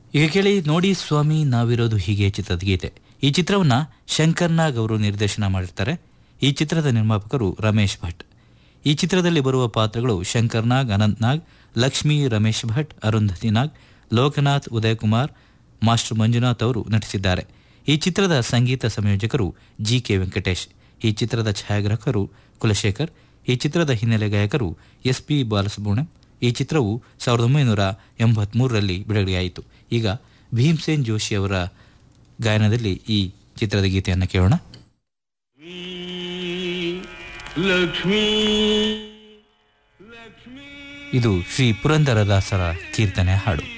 ಈಗ ಕೇಳಿ ನೋಡಿ ಸ್ವಾಮಿ ನಾವಿರೋದು ಹೀಗೆ ಚಿತ್ರದ ಗೀತೆ ಈ ಚಿತ್ರವನ್ನ ಶಂಕರ್ ನಾಗ್ ಅವರು ನಿರ್ದೇಶನ ಮಾಡಿರ್ತಾರೆ ಈ ಚಿತ್ರದ ನಿರ್ಮಾಪಕರು ರಮೇಶ್ ಭಟ್ ಈ ಚಿತ್ರದಲ್ಲಿ ಬರುವ ಪಾತ್ರಗಳು ಶಂಕರ್ ನಾಗ್ ಅನಂತ್ ನಾಗ್ ಲಕ್ಷ್ಮಿ ರಮೇಶ್ ಭಟ್ ಅರುಂಧತಿ ನಾಗ್ ಲೋಕನಾಥ್ ಉದಯಕುಮಾರ್ ಮಾಸ್ಟರ್ ಮಂಜುನಾಥ್ ಅವರು ನಟಿಸಿದ್ದಾರೆ ಈ ಚಿತ್ರದ ಸಂಗೀತ ಸಂಯೋಜಕರು ಜಿ ಕೆ ವೆಂಕಟೇಶ್ ಈ ಚಿತ್ರದ ಛಾಯಾಗ್ರಾಹಕರು ಕುಲಶೇಖರ್ ಈ ಚಿತ್ರದ ಹಿನ್ನೆಲೆ ಗಾಯಕರು ಎಸ್ ಪಿ ಬಾಲಸುಬ್ರಹ್ಮಣ್ಯಂ ಈ ಚಿತ್ರವು ಸಾವಿರದ ಒಂಬೈನೂರ ಎಂಬತ್ಮೂರರಲ್ಲಿ ಬಿಡುಗಡೆಯಾಯಿತು ಈಗ ಭೀಮ್ಸೇನ್ ಜೋಶಿ ಅವರ ಗಾಯನದಲ್ಲಿ ಈ ಚಿತ್ರದ ಗೀತೆಯನ್ನು ಕೇಳೋಣ ಲಕ್ಷ್ಮೀ ಲಕ್ಷ್ಮೀ ಇದು ಶ್ರೀ ಪುರಂದರದಾಸರ ಕೀರ್ತನೆ ಹಾಡು